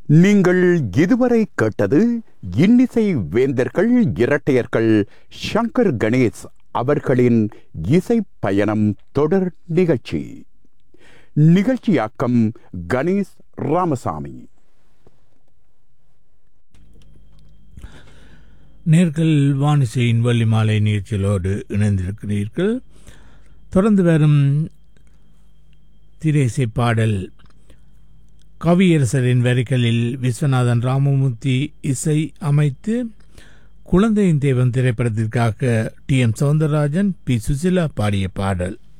நீங்கள் இதுவரை கேட்டது இன்னிசை வேந்தர்கள் இரட்டையர்கள் சங்கர் கணேஷ் அவர்களின் இசை பயணம் தொடர் நிகழ்ச்சி நிகழ்ச்சியாக்கம் கணேஷ் ராமசாமி நேர்கள் வானிசையின் வள்ளி மாலை நிகழ்ச்சிகளோடு இணைந்திருக்கிறீர்கள் தொடர்ந்து வரும் திரேசை பாடல் கவியரசரின் வரிகளில் விஸ்வநாதன் ராமமூர்த்தி இசை அமைத்து குழந்தையின் தேவன் திரைப்படத்திற்காக T M Soundararajan P Susheela பாடிய பாடல்